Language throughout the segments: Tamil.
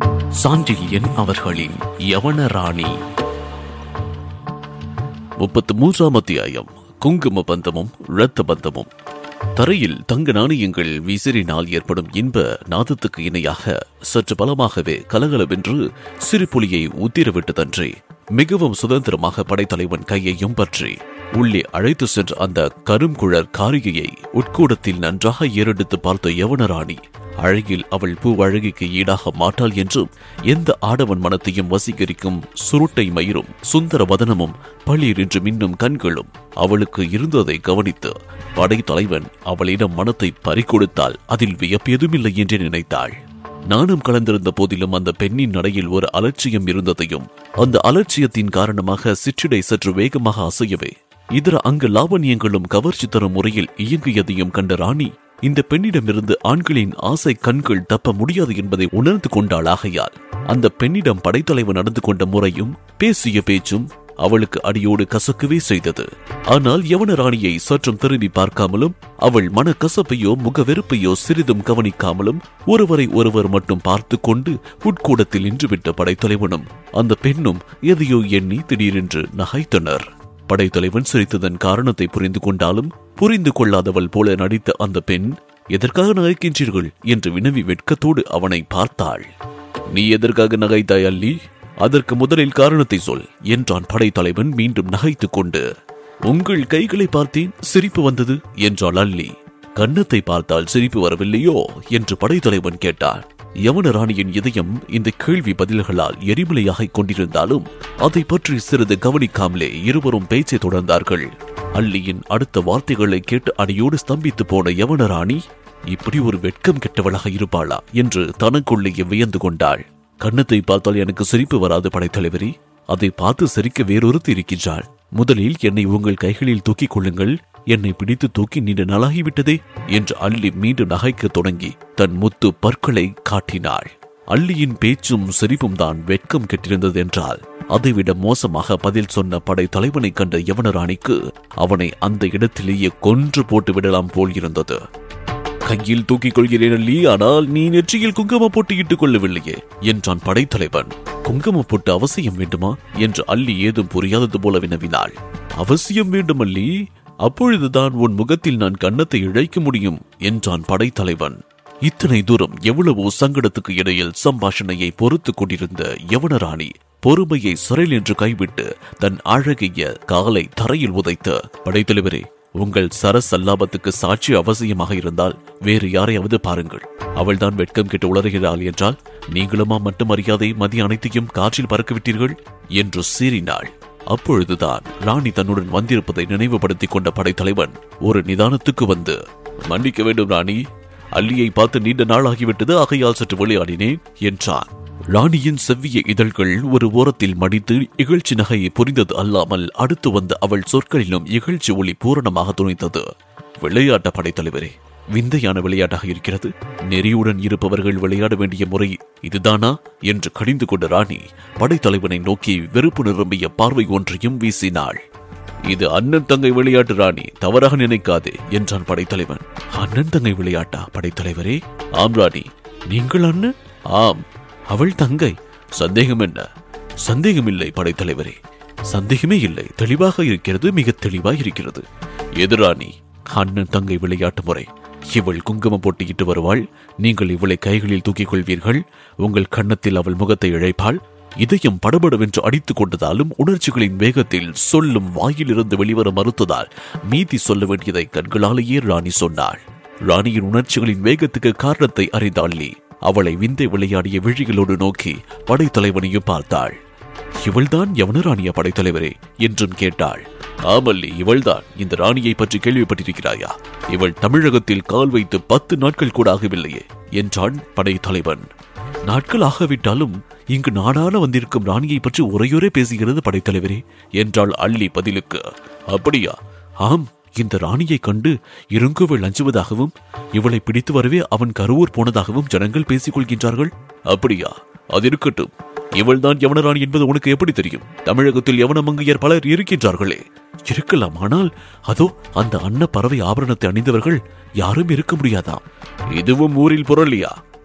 சாண்டில்யன் அவர்களின் யவன ராணி முப்பத்து மூன்றாம் அத்தியாயம் குங்கும பந்தமும் இரத்த பந்தமும் தரையில் தங்க நாணயங்கள் விசிறினால் ஏற்படும் இன்ப நாதத்துக்கு இணையாக சற்று பலமாகவே கலகலவென்று சிறுபுலியை உத்திரவிட்டதன்றி மிகவும் சுதந்திரமாக படைத்தலைவன் கையையும் பற்றி உள்ளே அழைத்து சென்ற அந்த கருங்குழற் காரிகையை உட்கூடத்தில் நன்றாக ஏறெடுத்து பார்த்த யவனராணி அழகில் அவள் பூவழகிக்கு ஈடாக மாட்டாள் என்றும் எந்த ஆடவன் மனத்தையும் வசீகரிக்கும் சுருட்டை மயிரும் சுந்தர வதனமும் பளிரென்று மின்னும் கண்களும் அவளுக்கு இருந்ததை கவனித்து படைத்தலைவன் அவளிடம் மனத்தை பறிகொடுத்தால் அதில் வியப்பேதுமில்லை என்று நினைத்தாள் நானும் கலந்திருந்த போதிலும் அந்த பெண்ணின் நடையில் ஒரு அலட்சியம் இருந்ததையும் அந்த அலட்சியத்தின் காரணமாக சிற்றிடை சற்று வேகமாக அசையவே இதர அங்கு லாவண்யங்களும் கவர்ச்சி தரும் முறையில் இயங்கியதையும் கண்ட ராணி இந்த பெண்ணிடமிருந்து ஆண்களின் ஆசை கண்கள் தப்ப முடியாது என்பதை உணர்ந்து கொண்டாள் ஆகையால் அந்த பெண்ணிடம் படைத்தலைவன் நடந்து கொண்ட முறையும் பேசிய பேச்சும் அவளுக்கு அடியோடு கசக்கவே செய்தது ஆனால் யவன ராணியை சற்றும் திரும்பி பார்க்காமலும் அவள் மனக்கசப்பையோ முகவெறுப்பையோ சிறிதும் கவனிக்காமலும் ஒருவரை ஒருவர் மட்டும் பார்த்து கொண்டு உட்கூடத்தில் நின்றுவிட்ட படைத்தலைவனும் அந்த பெண்ணும் எதையோ எண்ணி திடீரென்று நகைத்தனர் படைத்தலைவன் சிரித்ததன் காரணத்தை புரிந்து கொண்டாலும் புரிந்து கொள்ளாதவள் போல நடித்த அந்த பெண் எதற்காக நகைக்கின்றீர்கள் என்று வினவி வெட்கத்தோடு அவனை பார்த்தாள் நீ எதற்காக நகைத்தாய் அல்லி அதற்கு முதலில் காரணத்தை சொல் என்றான் படைத்தலைவன் மீண்டும் நகைத்துக் கொண்டு உங்கள் கைகளை பார்த்தேன் சிரிப்பு வந்தது என்றாள் அல்லி கன்னத்தை பார்த்தால் சிரிப்பு வரவில்லையோ என்று படைத்தலைவன் கேட்டார் யவன ராணியின் இதயம் இந்த கேள்வி பதில்களால் எரிமலையாகிக் கொண்டிருந்தாலும் அதை பற்றி சிறிது கவனிக்காமலே இருவரும் பேச்சை தொடர்ந்தார்கள் அல்லியின் அடுத்த வார்த்தைகளை கேட்டு அடியோடு ஸ்தம்பித்து போன யவன ராணி இப்படி ஒரு வெட்கம் கெட்டவளாக இருப்பாளா என்று தனக்குள்ளேயே வியந்து கொண்டாள் கன்னத்தை பார்த்தால் எனக்கு சிரிப்பு வராது படைத்தலைவரே அதை பார்த்து சிரிக்க வேறொருத்தி இருக்கின்றாள் முதலில் என்னை உங்கள் கைகளில் தூக்கிக் கொள்ளுங்கள் என்னை பிடித்து தூக்கி நீண்ட நாளாகிவிட்டதே என்று அள்ளி மீண்டும் நகைக்கத் தொடங்கி தன் முத்து பற்களை காட்டினாள் அள்ளியின் பேச்சும் சிரிப்பும் தான் வெட்கம் கெட்டிருந்தது என்றால் அதைவிட மோசமாக பதில் சொன்ன படை தலைவனை கண்ட யவனராணிக்கு அவனை அந்த இடத்திலேயே கொன்று போட்டு விடலாம் போல் இருந்தது கையில் தூக்கிக் கொள்கிறேன் அல்லி ஆனால் நீ நெற்றியில் குங்கும போட்டு இட்டுக் கொள்ளவில்லையே என்றான் படைத்தலைவன் குங்கும போட்டு அவசியம் வேண்டுமா என்று அள்ளி ஏதும் புரியாதது போல வினவினாள் அவசியம் வேண்டும் அல்லி அப்பொழுதுதான் உன் முகத்தில் நான் கன்னத்தை இழைக்க முடியும் என்றான் படைத்தலைவன் இத்தனை தூரம் எவ்வளவோ சங்கடத்துக்கு இடையில் சம்பாஷணையை பொறுத்துக் கொண்டிருந்த யவனராணி பொறுமையை சிறையில் என்று கைவிட்டு தன் அழகிய காலை தரையில் உதைத்து படைத்தலைவரே உங்கள் சரஸ் சல்லாபத்துக்கு சாட்சி அவசியமாக இருந்தால் வேறு யாரையாவது பாருங்கள் அவள்தான் வெட்கம் கெட்டு உளறுகிறாள் என்றால் நீங்களுமா மட்டும் அறியாதை மதிய அனைத்தையும் காற்றில் பறக்கவிட்டீர்கள் என்று சீறினாள் அப்பொழுதுதான் ராணி தன்னுடன் வந்திருப்பதை நினைவுபடுத்திக் கொண்ட படைத்தலைவன் ஒரு நிதானத்துக்கு வந்து மன்னிக்க வேண்டும் ராணி அல்லியை பார்த்து நீண்ட நாள் ஆகிவிட்டது ஆகையால் சற்று விளையாடினேன் என்றான் ராணியின் செவ்விய இதழ்கள் ஒரு ஓரத்தில் மடித்து இகழ்ச்சி நகையை புரிந்தது அல்லாமல் அடுத்து வந்த அவள் சொற்களிலும் இகழ்ச்சி ஒளி பூரணமாக துணித்தது விளையாட்ட படைத்தலைவரே விந்தையான விளையாட்டாக இருக்கிறது நெறியுடன் இருப்பவர்கள் விளையாட வேண்டிய முறை இதுதானா என்று கடிந்து கொண்ட ராணி படைத்தலைவனை நோக்கி வெறுப்பு நிரம்பிய பார்வை ஒன்றையும் வீசினாள் இது அண்ணன் தங்கை விளையாட்டு ராணி தவறாக நினைக்காதே என்றான் படைத்தலைவன் அண்ணன் தங்கை விளையாட்டா படைத்தலைவரே ஆம் ராணி நீங்கள் அண்ணன் ஆம் அவள் தங்கை சந்தேகம் என்ன சந்தேகமில்லை படைத்தலைவரே சந்தேகமே இல்லை தெளிவாக இருக்கிறது மிக தெளிவாக இருக்கிறது எதிராணி அண்ணன் தங்கை விளையாட்டு முறை இவள் குங்குமம் போட்டியிட்டு வருவாள் நீங்கள் இவளை கைகளில் தூக்கிக் கொள்வீர்கள் உங்கள் கன்னத்தில் அவள் முகத்தை இழைப்பாள் இதயம் படபடவென்று அடித்துக் கொண்டதாலும் உணர்ச்சிகளின் வேகத்தில் சொல்லும் வாயிலிருந்து வெளிவர மறுத்ததால் மீதி சொல்ல வேண்டியதை கண்களாலேயே ராணி சொன்னாள் ராணியின் உணர்ச்சிகளின் வேகத்துக்கு காரணத்தை அறிந்தாள்ளி அவளை விந்தை விளையாடிய விழிகளோடு நோக்கி படைத்தலைவனையும் பார்த்தாள் இவள்தான் யவன ராணிய படைத்தலைவரே என்றும் கேட்டாள் ஆமல்லி இவள்தான் இந்த ராணியை பற்றி கேள்விப்பட்டிருக்கிறாயா இவள் தமிழகத்தில் கால் வைத்து பத்து நாட்கள் கூட ஆகவில்லையே என்றான் படைத்தலைவன் நாட்கள் ஆகவிட்டாலும் இங்கு நாடான வந்திருக்கும் ராணியை பற்றி உரையோரே பேசுகிறது படைத்தலைவரே என்றாள் அள்ளி பதிலுக்கு அப்படியா ஆம் இந்த ராணியை கண்டு இருங்குவள் அஞ்சுவதாகவும் இவளை பிடித்து வரவே அவன் கருவூர் போனதாகவும் ஜனங்கள் பேசிக் கொள்கின்றார்கள் அப்படியா அது இருக்கட்டும் இவள்தான் யவனராணி என்பது உனக்கு எப்படி தெரியும் தமிழகத்தில் யவன மங்கையர் பலர் இருக்கின்றார்களே இருக்கலாம் ஆனால் அதோ அந்த அன்ன பறவை ஆபரணத்தை அணிந்தவர்கள் யாரும் இருக்க முடியாதாம் இதுவும் ஊரில் புரளியா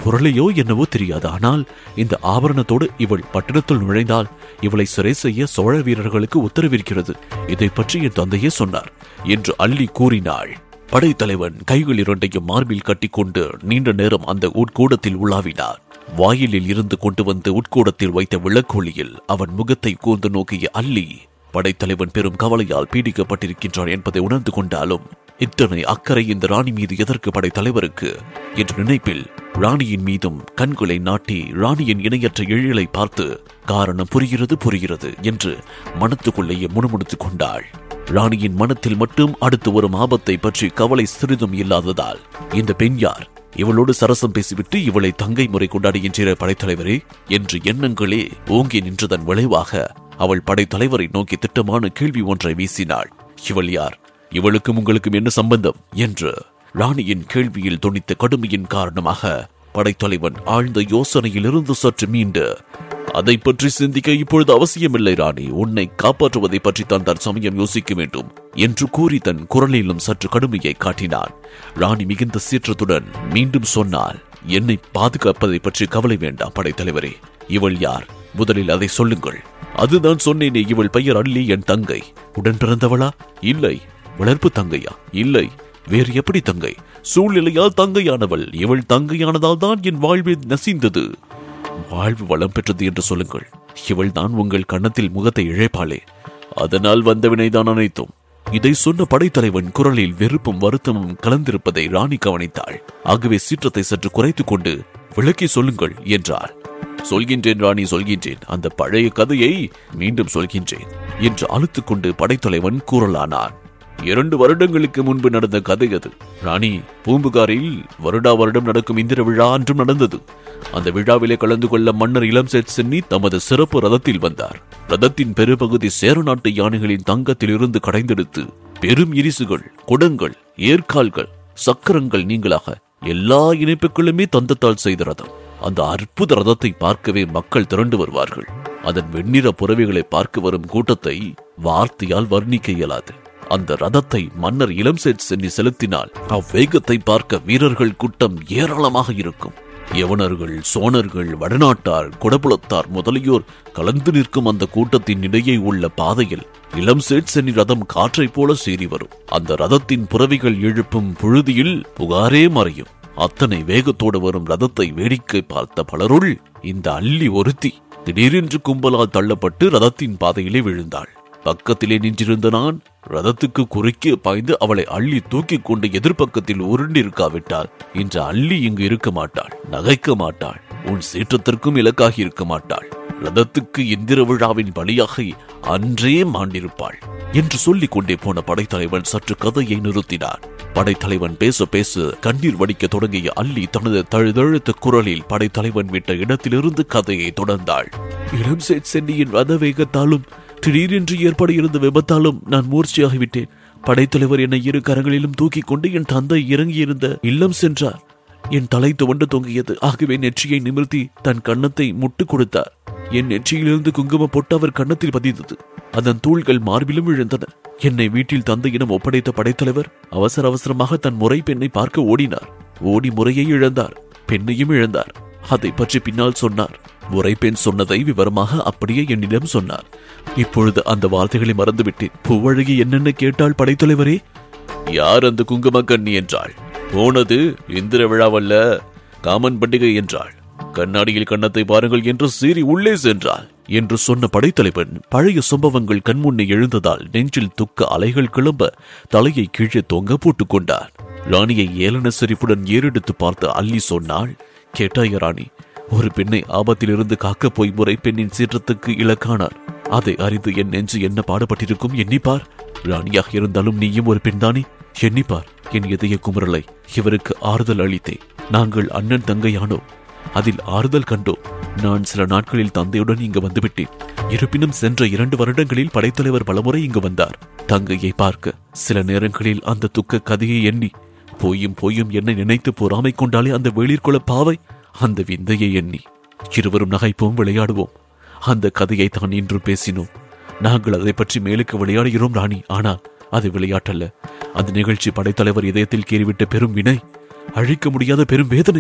பொருளையோ என்னவோ தெரியாது ஆனால் இந்த ஆபரணத்தோடு இவள் பட்டணத்துள் நுழைந்தால் இவளை சிறை செய்ய சோழ வீரர்களுக்கு உத்தரவிருக்கிறது இதை பற்றி என் தந்தையே சொன்னார் என்று அள்ளி கூறினாள் படைத்தலைவன் கைகள் இரண்டையும் மார்பில் கட்டிக்கொண்டு நீண்ட நேரம் அந்த உட்கூடத்தில் உலாவினார் வாயிலில் இருந்து கொண்டு வந்து உட்கூடத்தில் வைத்த விளக்கொளியில் அவன் முகத்தை கூர்ந்து நோக்கிய அள்ளி படைத்தலைவன் பெரும் கவலையால் பீடிக்கப்பட்டிருக்கின்றான் என்பதை உணர்ந்து கொண்டாலும் இத்தனை அக்கறை இந்த ராணி மீது எதற்கு படைத்தலைவருக்கு என்ற நினைப்பில் ராணியின் மீதும் கண்களை நாட்டி ராணியின் இணையற்ற எழிலை பார்த்து காரணம் புரிகிறது புரிகிறது என்று மனத்துக்குள்ளேயே முணுமுணுத்துக் கொண்டாள் ராணியின் மனத்தில் மட்டும் அடுத்து வரும் ஆபத்தை பற்றி கவலை சிறிதும் இல்லாததால் இந்த பெண் யார் இவளோடு சரசம் பேசிவிட்டு இவளை தங்கை முறை கொண்டாடுகின்ற படைத்தலைவரே என்று எண்ணங்களே ஓங்கி நின்றதன் விளைவாக அவள் படைத்தலைவரை நோக்கி திட்டமான கேள்வி ஒன்றை வீசினாள் இவள் யார் இவளுக்கும் உங்களுக்கும் என்ன சம்பந்தம் என்று ராணியின் கேள்வியில் துணித்த கடுமையின் காரணமாக படைத்தலைவன் ஆழ்ந்த யோசனையிலிருந்து சற்று மீண்டு அதை பற்றி சிந்திக்க இப்பொழுது அவசியமில்லை ராணி உன்னை காப்பாற்றுவதை பற்றி தான் தற்சமயம் யோசிக்க வேண்டும் என்று கூறி தன் குரலிலும் சற்று கடுமையை காட்டினான் ராணி மிகுந்த சீற்றத்துடன் மீண்டும் சொன்னாள் என்னை பாதுகாப்பதை பற்றி கவலை வேண்டாம் படைத்தலைவரே இவள் யார் முதலில் அதை சொல்லுங்கள் அதுதான் சொன்னேனே இவள் பெயர் அள்ளி என் தங்கை உடன் பிறந்தவளா இல்லை வளர்ப்பு தங்கையா இல்லை வேறு எப்படி தங்கை சூழ்நிலையால் தங்கையானவள் இவள் தங்கையானதால் தான் என் வாழ்வு நசிந்தது வாழ்வு வளம் பெற்றது என்று சொல்லுங்கள் இவள் தான் உங்கள் கன்னத்தில் முகத்தை இழைப்பாளே அதனால் வந்த வினைதான் அனைத்தும் இதை சொன்ன படைத்தலைவன் குரலில் வெறுப்பும் வருத்தமும் கலந்திருப்பதை ராணி கவனித்தாள் ஆகவே சீற்றத்தை சற்று குறைத்துக் கொண்டு விளக்கி சொல்லுங்கள் என்றாள் சொல்கின்றேன் ராணி சொல்கின்றேன் அந்த பழைய கதையை மீண்டும் சொல்கின்றேன் என்று அழுத்துக் கொண்டு படைத்தலைவன் கூறலானான் இரண்டு வருடங்களுக்கு முன்பு நடந்த கதை அது ராணி பூம்புகாரில் வருடா வருடம் நடக்கும் இந்திர விழா அன்றும் நடந்தது அந்த விழாவிலே கலந்து கொள்ள மன்னர் இளம் சேட் சென்னி தமது சிறப்பு ரதத்தில் வந்தார் ரதத்தின் பெருபகுதி சேர நாட்டு யானைகளின் தங்கத்தில் இருந்து கடைந்தெடுத்து பெரும் இரிசுகள் குடங்கள் ஏற்கால்கள் சக்கரங்கள் நீங்களாக எல்லா இணைப்புகளுமே தந்தத்தால் செய்த ரதம் அந்த அற்புத ரதத்தை பார்க்கவே மக்கள் திரண்டு வருவார்கள் அதன் வெண்ணிற புறவைகளை பார்க்க வரும் கூட்டத்தை வார்த்தையால் வர்ணிக்க இயலாது அந்த ரதத்தை மன்னர் இளம்சேட் சென்னி செலுத்தினால் அவ்வேகத்தை பார்க்க வீரர்கள் கூட்டம் ஏராளமாக இருக்கும் யவனர்கள் சோனர்கள் வடநாட்டார் குடபுலத்தார் முதலியோர் கலந்து நிற்கும் அந்த கூட்டத்தின் இடையே உள்ள பாதையில் இளம் சேட் சென்னி ரதம் காற்றைப் போல சீறி வரும் அந்த ரதத்தின் புறவிகள் எழுப்பும் புழுதியில் புகாரே மறையும் அத்தனை வேகத்தோடு வரும் ரதத்தை வேடிக்கை பார்த்த பலருள் இந்த அள்ளி ஒருத்தி திடீரென்று கும்பலால் தள்ளப்பட்டு ரதத்தின் பாதையிலே விழுந்தாள் பக்கத்திலே நின்றிருந்த நான் ரதத்துக்கு குறுக்கே பாய்ந்து அவளை அள்ளி தூக்கிக் கொண்டு எதிர்ப்பக்கத்தில் உருண்டிருக்காவிட்டால் இன்று அள்ளி இங்கு இருக்க மாட்டாள் நகைக்க மாட்டாள் உன் சீற்றத்திற்கும் இலக்காகி இருக்க மாட்டாள் ரதத்துக்கு இந்திர விழாவின் பலியாக அன்றே மாண்டிருப்பாள் என்று சொல்லிக் கொண்டே போன படைத்தலைவன் சற்று கதையை நிறுத்தினான் படைத்தலைவன் பேச பேச கண்ணீர் வடிக்க தொடங்கிய அள்ளி தனது தழுதழுத்த குரலில் படைத்தலைவன் விட்ட இடத்திலிருந்து கதையை தொடர்ந்தாள் இளம் சேட் சென்னியின் ரத வேகத்தாலும் திடீரென்று ஏற்பட இருந்த விபத்தாலும் நான் மூர்ச்சியாகிவிட்டேன் படைத்தலைவர் என்னை இரு கரங்களிலும் தூக்கிக் கொண்டு என் தந்தை இறங்கியிருந்த இல்லம் சென்றார் என் தலை துவண்டு தொங்கியது ஆகவே நெற்றியை நிமிர்த்தி தன் கன்னத்தை முட்டு கொடுத்தார் என் நெற்றியிலிருந்து குங்கும பொட்டு அவர் கன்னத்தில் பதிந்தது அதன் தூள்கள் மார்பிலும் விழுந்தன என்னை வீட்டில் தந்தையிடம் ஒப்படைத்த படைத்தலைவர் அவசர அவசரமாக தன் முறை பெண்ணை பார்க்க ஓடினார் ஓடி முறையை இழந்தார் பெண்ணையும் இழந்தார் அதை பற்றி பின்னால் சொன்னார் முறை பெண் சொன்னதை விவரமாக அப்படியே என்னிடம் சொன்னார் இப்பொழுது அந்த வார்த்தைகளை மறந்துவிட்டேன் பூவழகி என்னென்ன கேட்டாள் படைத்தலைவரே யார் அந்த குங்கும கண்ணி என்றாள் போனது இந்திர விழாவல்ல காமன் பண்டிகை என்றாள் கண்ணாடியில் கன்னத்தை பாருங்கள் என்று சீறி உள்ளே சென்றாள் என்று சொன்ன படைத்தலைவன் பழைய சம்பவங்கள் கண்முன்னே எழுந்ததால் நெஞ்சில் துக்க அலைகள் கிளம்ப தலையை கீழே தொங்க போட்டுக் கொண்டார் ராணியை ஏளன சிரிப்புடன் ஏறெடுத்து பார்த்து அள்ளி சொன்னாள் கேட்டாய ராணி ஒரு பெண்ணை ஆபத்திலிருந்து காக்க போய் முறை பெண்ணின் சீற்றத்துக்கு இலக்கானார் அதை அறிந்து என் நெஞ்சு என்ன பாடுபட்டிருக்கும் எண்ணிப்பார் ராணியாக இருந்தாலும் நீயும் ஒரு பெண்தானே எண்ணிப்பார் என் இதய குமுறலை இவருக்கு ஆறுதல் அளித்தே நாங்கள் அண்ணன் தங்கையானோம் அதில் ஆறுதல் கண்டோம் நான் சில நாட்களில் தந்தையுடன் இங்கு வந்துவிட்டேன் இருப்பினும் சென்ற இரண்டு வருடங்களில் படைத்தலைவர் பலமுறை இங்கு வந்தார் தங்கையை பார்க்க சில நேரங்களில் அந்த துக்க கதையை எண்ணி போயும் போயும் என்னை நினைத்து பொறாமை கொண்டாலே அந்த வெளிர்குல பாவை அந்த விந்தையை எண்ணி இருவரும் நகைப்போம் விளையாடுவோம் அந்த கதையை தான் இன்று பேசினோம் நாங்கள் அதை பற்றி மேலுக்கு விளையாடுகிறோம் ராணி ஆனால் அது விளையாட்டல்ல அந்த நிகழ்ச்சி படைத்தலைவர் இதயத்தில் கீறிவிட்ட பெரும் வினை அழிக்க முடியாத பெரும் வேதனை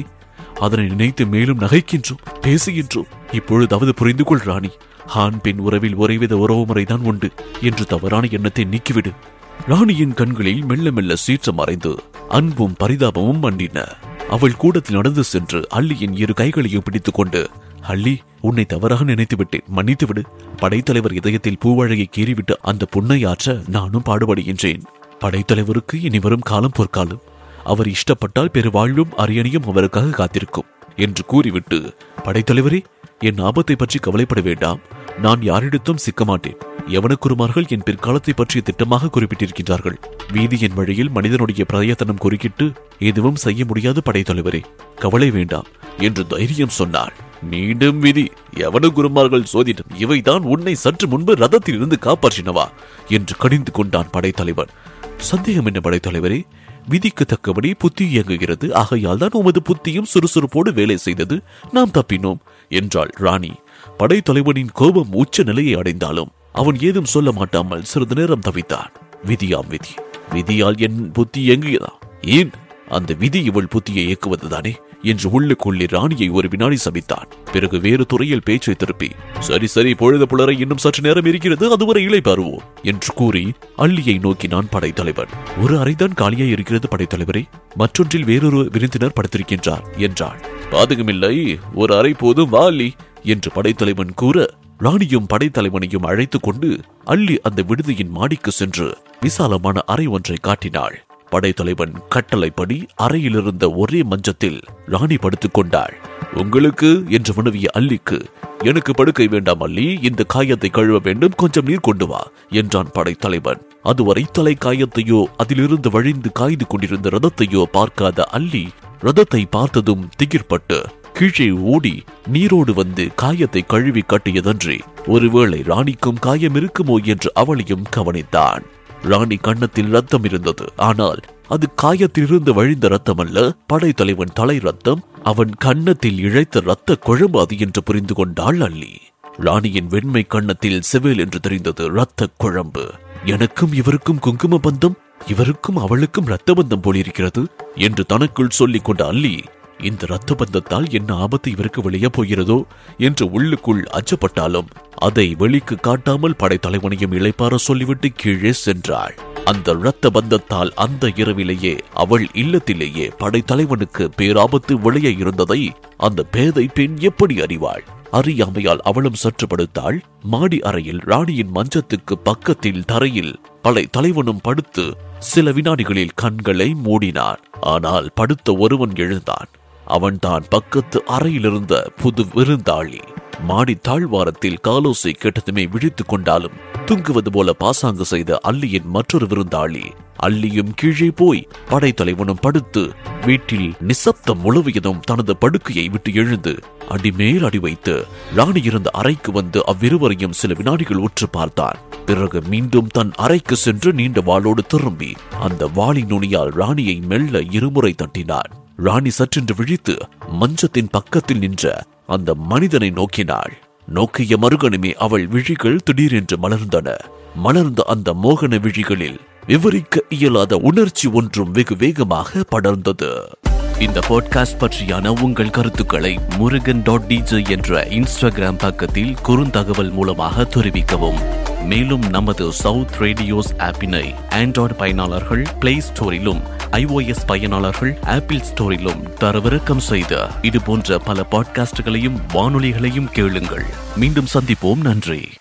அதனை நினைத்து மேலும் நகைக்கின்றோம் பேசுகின்றோம் இப்பொழுதாவது புரிந்து கொள் ராணி ஆண் பெண் உறவில் ஒரேவித உறவு முறைதான் உண்டு என்று தவறான எண்ணத்தை நீக்கிவிடு ராணியின் கண்களில் மெல்ல மெல்ல சீற்றம் மறைந்து அன்பும் பரிதாபமும் மண்டின அவள் கூடத்தில் நடந்து சென்று அள்ளியின் இரு கைகளையும் பிடித்துக் கொண்டு அள்ளி உன்னை தவறாக நினைத்து விட்டேன் மன்னித்து விடு படைத்தலைவர் இதயத்தில் பூவழகை கீறிவிட்டு அந்த புண்ணை ஆற்ற நானும் பாடுபடுகின்றேன் படைத்தலைவருக்கு இனி வரும் காலம் பொற்காலம் அவர் இஷ்டப்பட்டால் பெருவாழ்வும் அரியணையும் அவருக்காக காத்திருக்கும் என்று கூறிவிட்டு படைத்தலைவரே என் ஆபத்தை பற்றி கவலைப்பட வேண்டாம் நான் யாரிடத்தும் சிக்க மாட்டேன் யவனக்குருமார்கள் என் பிற்காலத்தை பற்றிய திட்டமாக குறிப்பிட்டிருக்கின்றார்கள் வீதியின் வழியில் மனிதனுடைய பிரயத்தனம் குறுக்கிட்டு எதுவும் செய்ய முடியாது படைத்தலைவரே கவலை வேண்டாம் என்று தைரியம் சொன்னாள் மீண்டும் விதி எவன குருமார்கள் சோதிடம் இவைதான் உன்னை சற்று முன்பு ரதத்தில் இருந்து காப்பாற்றினவா என்று கடிந்து கொண்டான் படைத்தலைவன் சந்தேகம் என்ன படைத்தலைவரே விதிக்கு தக்கபடி புத்தி இயங்குகிறது ஆகையால் தான் உமது புத்தியும் சுறுசுறுப்போடு வேலை செய்தது நாம் தப்பினோம் என்றாள் ராணி படைத்தலைவனின் கோபம் உச்ச நிலையை அடைந்தாலும் அவன் ஏதும் சொல்ல மாட்டாமல் சிறிது நேரம் தவித்தான் விதியாம் விதி விதியால் என் புத்தி இயங்குகிறதா ஏன் அந்த விதி இவள் புத்தியை இயக்குவதுதானே என்று உள்ளுக்குள்ளே ராணியை ஒரு வினாடி சபித்தான் பிறகு வேறு துறையில் பேச்சை திருப்பி சரி சரி பொழுது புலரை இன்னும் சற்று நேரம் இருக்கிறது அதுவரை இலை பாருவோம் என்று கூறி அள்ளியை நோக்கினான் படைத்தலைவன் ஒரு அறைதான் காலியாய் இருக்கிறது படைத்தலைவரே மற்றொன்றில் வேறொரு விருந்தினர் படுத்திருக்கின்றார் என்றாள் பாதகமில்லை ஒரு அறை போதும் வா அள்ளி என்று படைத்தலைவன் கூற ராணியும் படைத்தலைவனையும் அழைத்துக் கொண்டு அள்ளி அந்த விடுதியின் மாடிக்கு சென்று விசாலமான அறை ஒன்றை காட்டினாள் படைத்தலைவன் கட்டளைப்படி அறையில் இருந்த ஒரே மஞ்சத்தில் ராணி படுத்துக் கொண்டாள் உங்களுக்கு என்று வினவிய அல்லிக்கு எனக்கு படுக்கை வேண்டாம் அல்லி இந்த காயத்தை கழுவ வேண்டும் கொஞ்சம் நீர் கொண்டு வா என்றான் படைத்தலைவன் அதுவரை தலை காயத்தையோ அதிலிருந்து வழிந்து காய்ந்து கொண்டிருந்த ரதத்தையோ பார்க்காத அல்லி ரதத்தை பார்த்ததும் திகிர்பட்டு கீழே ஓடி நீரோடு வந்து காயத்தை கழுவி கட்டியதன்றி ஒருவேளை ராணிக்கும் காயம் இருக்குமோ என்று அவளையும் கவனித்தான் ராணி கன்னத்தில் ரத்தம் இருந்தது ஆனால் அது காயத்திலிருந்து வழிந்த ரத்தம் அல்ல படைத்தலைவன் தலை ரத்தம் அவன் கன்னத்தில் இழைத்த ரத்த குழம்பு அது என்று புரிந்து கொண்டாள் அள்ளி ராணியின் வெண்மை கன்னத்தில் செவேல் என்று தெரிந்தது ரத்த குழம்பு எனக்கும் இவருக்கும் குங்கும பந்தம் இவருக்கும் அவளுக்கும் ரத்த பந்தம் போலிருக்கிறது என்று தனக்குள் சொல்லிக் கொண்ட அல்லி இந்த ரத்த பந்தத்தால் என்ன ஆபத்து இவருக்கு வெளியே போகிறதோ என்று உள்ளுக்குள் அச்சப்பட்டாலும் அதை வெளிக்கு காட்டாமல் படைத்தலைவனையும் இளைப்பார சொல்லிவிட்டு கீழே சென்றாள் அந்த இரத்த பந்தத்தால் அந்த இரவிலேயே அவள் இல்லத்திலேயே படைத்தலைவனுக்கு பேராபத்து வெளியே இருந்ததை அந்த பேதை பெண் எப்படி அறிவாள் அறியாமையால் அவளும் சற்று படுத்தாள் மாடி அறையில் ராணியின் மஞ்சத்துக்கு பக்கத்தில் தரையில் படை தலைவனும் படுத்து சில வினாடிகளில் கண்களை மூடினான் ஆனால் படுத்த ஒருவன் எழுந்தான் அவன்தான் பக்கத்து அறையிலிருந்த புது விருந்தாளி மாடி தாழ்வாரத்தில் காலோசை கேட்டதுமே விழித்துக் கொண்டாலும் தூங்குவது போல பாசாங்கு செய்த அல்லியின் மற்றொரு விருந்தாளி அள்ளியும் கீழே போய் படைத்தலைவனும் படுத்து வீட்டில் நிசப்தம் உழவியதும் தனது படுக்கையை விட்டு எழுந்து அடிமேல் அடி வைத்து ராணி இருந்த அறைக்கு வந்து அவ்விருவரையும் சில வினாடிகள் உற்று பார்த்தான் பிறகு மீண்டும் தன் அறைக்கு சென்று நீண்ட வாளோடு திரும்பி அந்த வாளின் நுனியால் ராணியை மெல்ல இருமுறை தட்டினான் ராணி சற்றென்று விழித்து மஞ்சத்தின் பக்கத்தில் நின்ற அந்த மனிதனை நோக்கினாள் நோக்கிய மறுகணமே அவள் விழிகள் திடீரென்று மலர்ந்தன மலர்ந்த அந்த மோகன விழிகளில் விவரிக்க இயலாத உணர்ச்சி ஒன்றும் வெகு வேகமாக படர்ந்தது இந்த பாட்காஸ்ட் பற்றியான உங்கள் கருத்துக்களை முருகன் டாட் டிஜே என்ற இன்ஸ்டாகிராம் பக்கத்தில் குறுந்தகவல் மூலமாக தெரிவிக்கவும் மேலும் நமது சவுத் ரேடியோஸ் ஆப்பினை ஆண்ட்ராய்டு பயனாளர்கள் பிளே ஸ்டோரிலும் ஐஓஎஸ் பயனாளர்கள் ஆப்பிள் ஸ்டோரிலும் தரவிறக்கம் செய்த இது போன்ற பல பாட்காஸ்டுகளையும் வானொலிகளையும் கேளுங்கள் மீண்டும் சந்திப்போம் நன்றி